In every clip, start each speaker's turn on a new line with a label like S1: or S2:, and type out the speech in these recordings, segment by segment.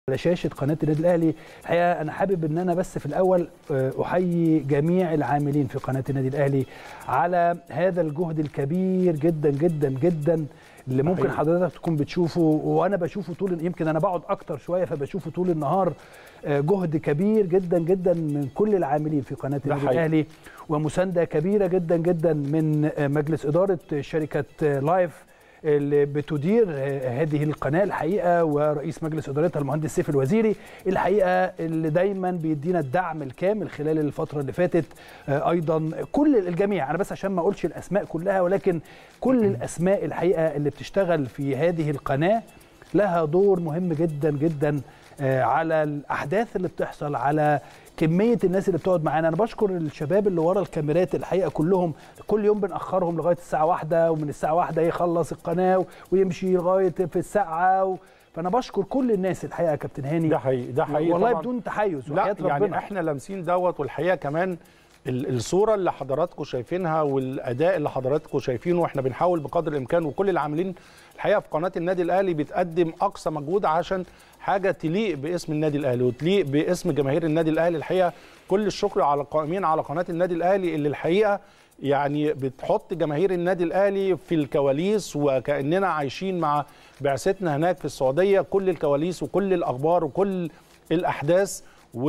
S1: على شاشه قناه النادي الاهلي الحقيقه انا حابب ان انا بس في الاول احيي جميع العاملين في قناه النادي الاهلي على هذا الجهد الكبير جدا جدا جدا اللي ممكن
S2: حقيقي.
S1: حضرتك تكون بتشوفه وانا بشوفه طول يمكن انا بقعد اكتر شويه فبشوفه طول النهار جهد كبير جدا جدا من كل العاملين في قناه النادي
S2: حقيقي.
S1: الاهلي ومسانده كبيره جدا جدا من مجلس اداره شركه لايف اللي بتدير هذه القناه الحقيقه ورئيس مجلس ادارتها المهندس سيف الوزيري الحقيقه اللي دايما بيدينا الدعم الكامل خلال الفتره اللي فاتت ايضا كل الجميع انا بس عشان ما اقولش الاسماء كلها ولكن كل الاسماء الحقيقه اللي بتشتغل في هذه القناه لها دور مهم جدا جدا على الاحداث اللي بتحصل على كميه الناس اللي بتقعد معانا انا بشكر الشباب اللي ورا الكاميرات الحقيقه كلهم كل يوم بنأخرهم لغايه الساعه واحدة ومن الساعه واحدة يخلص القناه ويمشي لغايه في الساعه و... فانا بشكر كل الناس الحقيقه يا كابتن هاني
S2: ده حقيقي ده حقيقي
S1: والله
S2: طبعاً.
S1: بدون تحيز
S2: لا
S1: وحياه
S2: يعني
S1: ربنا
S2: احنا لامسين دوت والحقيقه كمان ال- الصوره اللي حضراتكم شايفينها والاداء اللي حضراتكم شايفينه واحنا بنحاول بقدر الامكان وكل العاملين الحقيقه في قناه النادي الاهلي بتقدم اقصى مجهود عشان حاجه تليق باسم النادي الاهلي وتليق باسم جماهير النادي الاهلي الحقيقه كل الشكر على القائمين على قناه النادي الاهلي اللي الحقيقه يعني بتحط جماهير النادي الاهلي في الكواليس وكاننا عايشين مع بعثتنا هناك في السعوديه كل الكواليس وكل الاخبار وكل الاحداث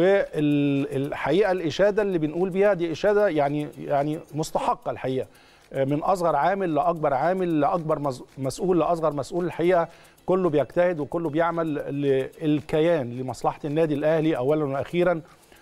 S2: والحقيقه الاشاده اللي بنقول بيها دي اشاده يعني يعني مستحقه الحقيقه من اصغر عامل لاكبر عامل لاكبر مز- مسؤول لاصغر مسؤول الحقيقه كله بيجتهد وكله بيعمل للكيان لمصلحه النادي الاهلي اولا واخيرا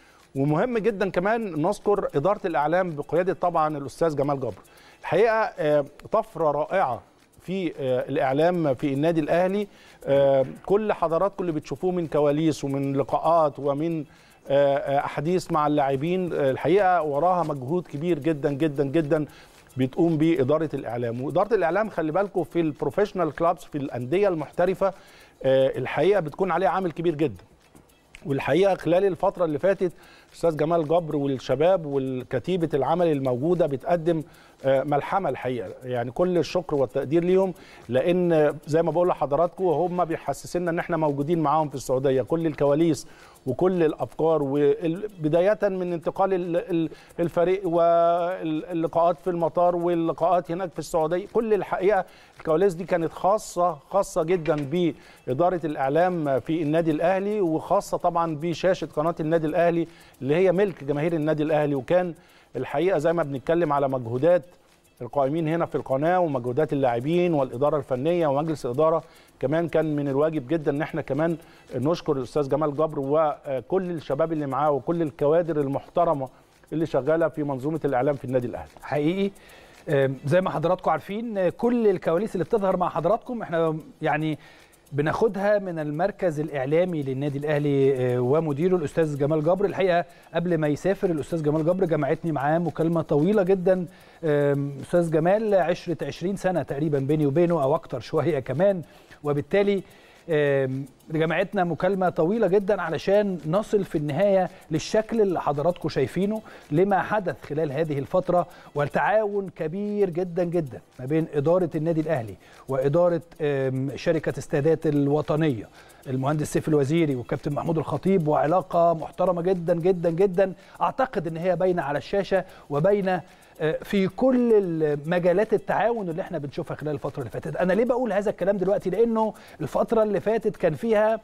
S2: ومهم جدا كمان نذكر اداره الاعلام بقياده طبعا الاستاذ جمال جبر الحقيقه آه، طفره رائعه في آه، الاعلام في النادي الاهلي آه، كل حضراتكم اللي بتشوفوه من كواليس ومن لقاءات ومن آه، آه، احاديث مع اللاعبين آه، الحقيقه وراها مجهود كبير جدا جدا جدا بتقوم به اداره الاعلام واداره الاعلام خلي بالكم في البروفيشنال كلابس في الانديه المحترفه آه، الحقيقه بتكون عليها عامل كبير جدا والحقيقه خلال الفتره اللي فاتت استاذ جمال جبر والشباب والكتيبه العمل الموجوده بتقدم آه، ملحمه الحقيقه يعني كل الشكر والتقدير ليهم لان زي ما بقول لحضراتكم هم بيحسسنا ان احنا موجودين معاهم في السعوديه كل الكواليس وكل الافكار وبدايه من انتقال ال- ال- الفريق واللقاءات في المطار واللقاءات هناك في السعوديه كل الحقيقه الكواليس دي كانت خاصه خاصه جدا باداره الاعلام في النادي الاهلي وخاصه طبعا بشاشه قناه النادي الاهلي اللي هي ملك جماهير النادي الاهلي وكان الحقيقه زي ما بنتكلم على مجهودات القائمين هنا في القناه ومجهودات اللاعبين والاداره الفنيه ومجلس الاداره كمان كان من الواجب جدا ان احنا كمان نشكر الاستاذ جمال جبر وكل الشباب اللي معاه وكل الكوادر المحترمه اللي شغاله في منظومه الاعلام في النادي الاهلي
S1: حقيقي آم، زي ما حضراتكم عارفين آه، كل الكواليس اللي بتظهر مع حضراتكم احنا يعني بناخدها من المركز الاعلامي للنادي الاهلي آه، ومديره الاستاذ جمال جبر الحقيقه قبل ما يسافر الاستاذ جمال جبر جمعتني معاه مكالمه طويله جدا آم، استاذ جمال عشره 20 سنه تقريبا بيني وبينه او اكتر شويه كمان وبالتالي آم، جمعتنا مكالمه طويله جدا علشان نصل في النهايه للشكل اللي حضراتكم شايفينه لما حدث خلال هذه الفتره والتعاون كبير جدا جدا ما بين اداره النادي الاهلي واداره آم، شركه استادات الوطنيه المهندس سيف الوزيري والكابتن محمود الخطيب وعلاقه محترمه جدا جدا جدا اعتقد ان هي باينه على الشاشه وباينه في كل مجالات التعاون اللي احنا بنشوفها خلال الفتره اللي فاتت انا ليه بقول هذا الكلام دلوقتي لانه الفتره اللي فاتت كان فيها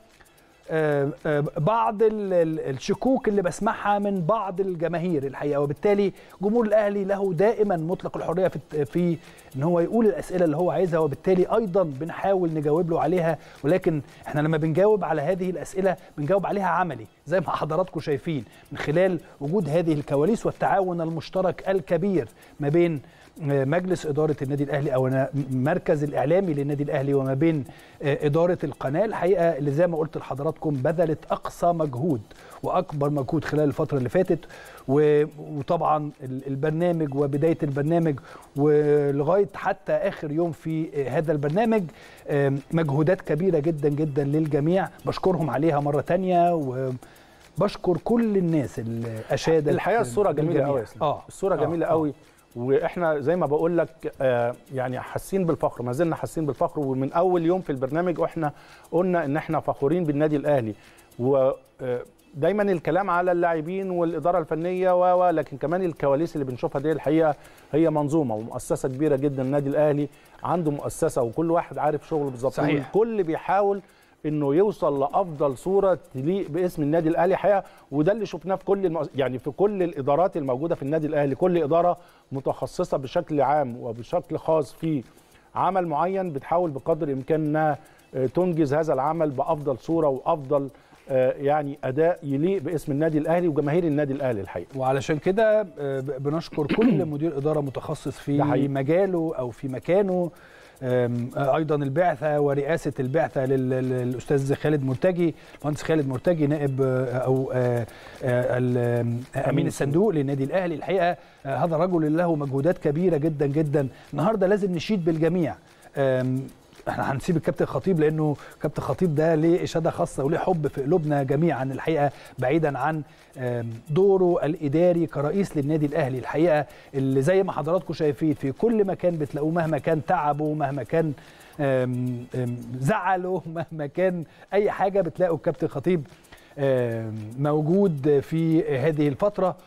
S1: آه، آه، بعض ال- ال- الشكوك اللي بسمعها من بعض الجماهير الحقيقه وبالتالي جمهور الاهلي له دائما مطلق الحريه في في ان هو يقول الاسئله اللي هو عايزها وبالتالي ايضا بنحاول نجاوب له عليها ولكن احنا لما بنجاوب على هذه الاسئله بنجاوب عليها عملي زي ما حضراتكم شايفين من خلال وجود هذه الكواليس والتعاون المشترك الكبير ما بين مجلس إدارة النادي الأهلي أو أنا مركز الإعلامي للنادي الأهلي وما بين إدارة القناة الحقيقة اللي زي ما قلت لحضراتكم بذلت أقصى مجهود وأكبر مجهود خلال الفترة اللي فاتت و- وطبعا ال- البرنامج وبداية البرنامج ولغاية حتى آخر يوم في هذا البرنامج آم، مجهودات كبيرة جدا جدا للجميع بشكرهم عليها مرة تانية وبشكر كل الناس اللي أشادت
S2: الحقيقه الصوره جميله
S1: بالجميع.
S2: قوي يا اسلام
S1: اه
S2: الصوره
S1: آه،
S2: جميله
S1: آه.
S2: قوي واحنا زي ما بقول لك آه، يعني حاسين بالفخر ما زلنا حاسين بالفخر ومن اول يوم في البرنامج واحنا قلنا ان احنا فخورين بالنادي الاهلي ودايما الكلام على اللاعبين والاداره الفنيه و و- لكن كمان الكواليس اللي بنشوفها دي الحقيقه هي منظومه ومؤسسه كبيره جدا النادي الاهلي عنده مؤسسه وكل واحد عارف شغله بالظبط
S1: صحيح.
S2: والكل بيحاول انه يوصل لافضل صوره تليق باسم النادي الاهلي حقيقه وده اللي شفناه في كل المؤس... يعني في كل الادارات الموجوده في النادي الاهلي كل اداره متخصصه بشكل عام وبشكل خاص في عمل معين بتحاول بقدر الامكان انها آه، تنجز هذا العمل بافضل صوره وافضل آه، يعني اداء يليق باسم النادي الاهلي وجماهير النادي الاهلي الحقيقه
S1: وعلشان كده آه، ب- بنشكر كل مدير اداره متخصص في
S2: ده حقيقي.
S1: مجاله او في مكانه آم، آه، ايضا البعثه ورئاسه البعثه لل- لل- للاستاذ خالد مرتجي المهندس خالد مرتجي نائب آه، او آه، آه، ال- آه، امين الصندوق للنادي الاهلي الحقيقه آه، هذا الرجل له مجهودات كبيره جدا جدا النهارده لازم نشيد بالجميع آم، احنا هنسيب الكابتن خطيب لانه كابتن خطيب ده ليه اشاده خاصه وليه حب في قلوبنا جميعا الحقيقه بعيدا عن آم، دوره الاداري كرئيس للنادي الاهلي الحقيقه اللي زي ما حضراتكم شايفين في كل مكان بتلاقوه مهما كان تعبه مهما كان آم، آم، زعله مهما كان اي حاجه بتلاقوا الكابتن خطيب آم، موجود في هذه الفتره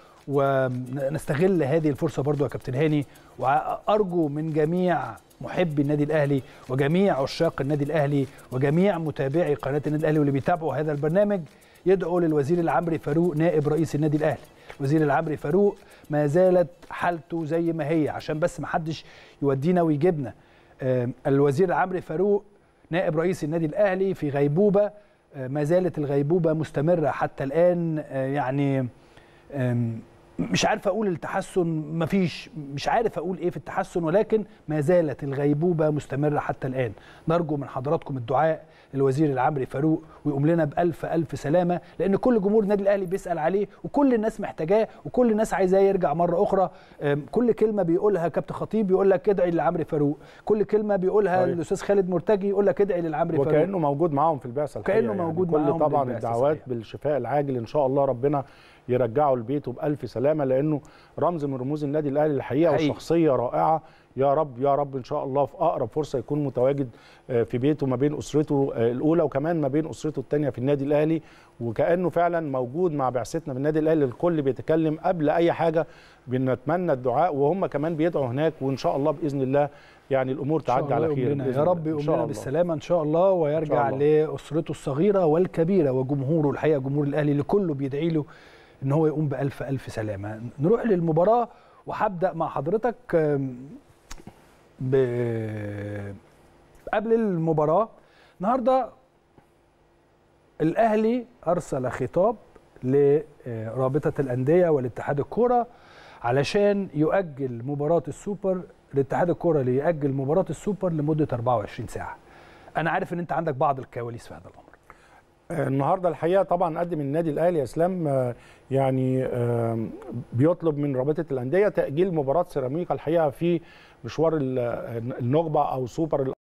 S1: ونستغل هذه الفرصه برضو يا كابتن هاني وارجو من جميع محبي النادي الاهلي وجميع عشاق النادي الاهلي وجميع متابعي قناه النادي الاهلي واللي بيتابعوا هذا البرنامج يدعو للوزير العمري فاروق نائب رئيس النادي الاهلي وزير العمري فاروق ما زالت حالته زي ما هي عشان بس ما حدش يودينا ويجيبنا آم، الوزير العمري فاروق نائب رئيس النادي الاهلي في غيبوبه آه، ما زالت الغيبوبه مستمره حتى الان آه، يعني آم، مش عارف اقول التحسن مفيش مش عارف اقول ايه في التحسن ولكن ما زالت الغيبوبه مستمره حتى الان نرجو من حضراتكم الدعاء للوزير العمري فاروق ويقوم لنا بالف الف سلامه لان كل جمهور النادي الاهلي بيسال عليه وكل الناس محتاجاه وكل الناس عايزاه يرجع مره اخرى أم، كل كلمه بيقولها كابتن خطيب يقول لك ادعي للعمري فاروق كل كلمه بيقولها
S2: صحيح.
S1: الاستاذ خالد مرتجي يقول لك ادعي للعمري فاروق
S2: وكانه موجود معاهم في البعثه
S1: كأنه
S2: الحقيقة
S1: موجود
S2: كل
S1: معاهم
S2: طبعا
S1: بالبعثة،
S2: الدعوات
S1: صحيح.
S2: بالشفاء العاجل ان شاء الله ربنا يرجعه لبيته بالف سلامه لانه رمز من رموز النادي الاهلي الحقيقه
S1: حقيقي.
S2: وشخصيه رائعه يا رب يا رب ان شاء الله في اقرب فرصه يكون متواجد آه، في بيته ما بين اسرته آه، الاولى وكمان ما بين اسرته الثانيه في النادي الاهلي وكانه فعلا موجود مع بعثتنا في النادي الاهلي الكل بيتكلم قبل اي حاجه بنتمنى الدعاء وهم كمان بيدعوا هناك وان شاء الله باذن الله يعني الامور
S1: إن شاء
S2: تعدي
S1: الله
S2: على خير
S1: يقوم لنا.
S2: بإذن
S1: يا
S2: الله.
S1: رب
S2: إن
S1: يقوم
S2: شاء
S1: لنا
S2: الله.
S1: بالسلامه ان شاء الله ويرجع
S2: إن
S1: لاسرته الصغيره والكبيره وجمهوره الحقيقه جمهور الاهلي اللي كله بيدعي له ان هو يقوم بالف الف سلامه نروح للمباراه وهبدا مع حضرتك آم، ب... قبل المباراه النهارده الاهلي ارسل خطاب لرابطه الانديه والاتحاد الكوره علشان يؤجل مباراه السوبر لاتحاد الكوره ليأجل مباراه السوبر لمده 24 ساعه انا عارف ان انت عندك بعض الكواليس في هذا الامر
S2: النهارده الحقيقه طبعا قدم النادي الاهلي يا اسلام آه، يعني آه، بيطلب من رابطه الانديه تاجيل مباراه سيراميكا الحقيقه في مشوار ال- النخبه او سوبر